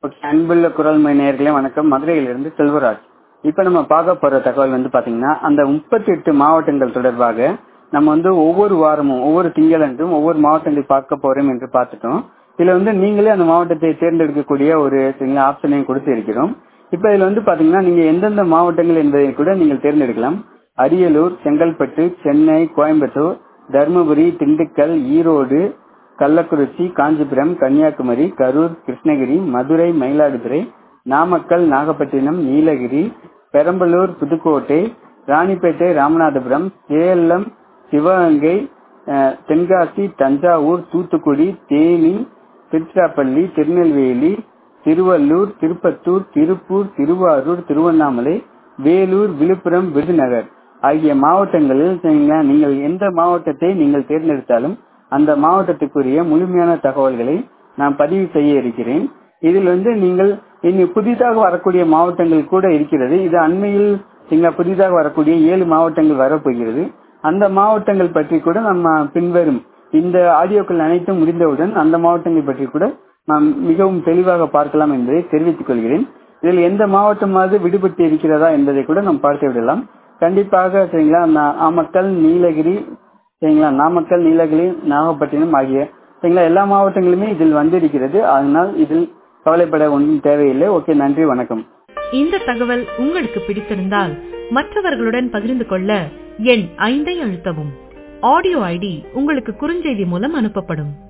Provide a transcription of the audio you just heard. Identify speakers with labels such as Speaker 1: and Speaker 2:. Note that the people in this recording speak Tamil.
Speaker 1: ஓகே அன்புள்ள குரல்மொழி நேயர்களே வணக்கம் மதுரையிலிருந்து செல்வராஜ் இப்போ நம்ம பார்க்க போற தகவல் வந்து பாத்தீங்கன்னா அந்த முப்பத்தி எட்டு மாவட்டங்கள் தொடர்பாக நம்ம வந்து ஒவ்வொரு வாரமும் ஒவ்வொரு திங்களன்றும் ஒவ்வொரு மாவட்டங்கள் பார்க்க போறோம் என்று பார்த்துட்டோம் இதுல வந்து நீங்களே அந்த மாவட்டத்தை தேர்ந்தெடுக்கக்கூடிய ஒரு ஆப்ஷனையும் கொடுத்து இருக்கிறோம் இப்ப இதுல வந்து பாத்தீங்கன்னா நீங்க எந்தெந்த மாவட்டங்கள் என்பதை கூட நீங்கள் தேர்ந்தெடுக்கலாம் அரியலூர் செங்கல்பட்டு சென்னை கோயம்புத்தூர் தருமபுரி திண்டுக்கல் ஈரோடு கள்ளக்குறிச்சி காஞ்சிபுரம் கன்னியாகுமரி கரூர் கிருஷ்ணகிரி மதுரை மயிலாடுதுறை நாமக்கல் நாகப்பட்டினம் நீலகிரி பெரம்பலூர் புதுக்கோட்டை ராணிப்பேட்டை ராமநாதபுரம் சேலம் சிவகங்கை அஹ், தென்காசி தஞ்சாவூர் தூத்துக்குடி தேனி திருச்சிராப்பள்ளி திருநெல்வேலி திருவள்ளூர் திருப்பத்தூர் திருப்பூர் திருவாரூர் திருவண்ணாமலை வேலூர் விழுப்புரம் விருதுநகர் ஆகிய மாவட்டங்களில் சரிங்களா, நீங்கள் எந்த மாவட்டத்தை நீங்கள் தேர்ந்தெடுத்தாலும் அந்த மாவட்டத்துக்குரிய முழுமையான தகவல்களை நான் பதிவு செய்ய இருக்கிறேன் இதில் வந்து நீங்கள் இனி புதிதாக வரக்கூடிய மாவட்டங்கள் கூட இருக்கிறது இது அண்மையில் சரிங்களா, புதிதாக வரக்கூடிய ஏழு மாவட்டங்கள் வரப்போகிறது அந்த மாவட்டங்கள் பற்றி கூட நம்ம பின்வரும் இந்த ஆடியோக்கள் அனைத்தும் முடிந்தவுடன் அந்த மாவட்டங்கள் பற்றி கூட நாம் மிகவும் தெளிவாக பார்க்கலாம் என்பதை தெரிவித்துக் கொள்கிறேன் இதில் எந்த மாவட்டமாவது விடுபட்டு இருக்கிறதா என்பதை கூட நாம் பார்த்து விடலாம் கண்டிப்பாக சரிங்களா நா- நாமக்கல் நீலகிரி சரிங்களா நாமக்கல் நீலகிரி நாகப்பட்டினம் ஆகிய சரிங்களா எல்லா மாவட்டங்களுமே இதில் வந்திருக்கிறது அதனால் இதில் கவலைப்பட ஒன்றும் தேவையில்லை ஓகே நன்றி வணக்கம்
Speaker 2: இந்த தகவல் உங்களுக்கு பிடித்திருந்தால் மற்றவர்களுடன் பகிர்ந்து கொள்ள எண் ஐந்தை அழுத்தவும் ஆடியோ ஐடி உங்களுக்கு குறுஞ்செய்தி மூலம் அனுப்பப்படும்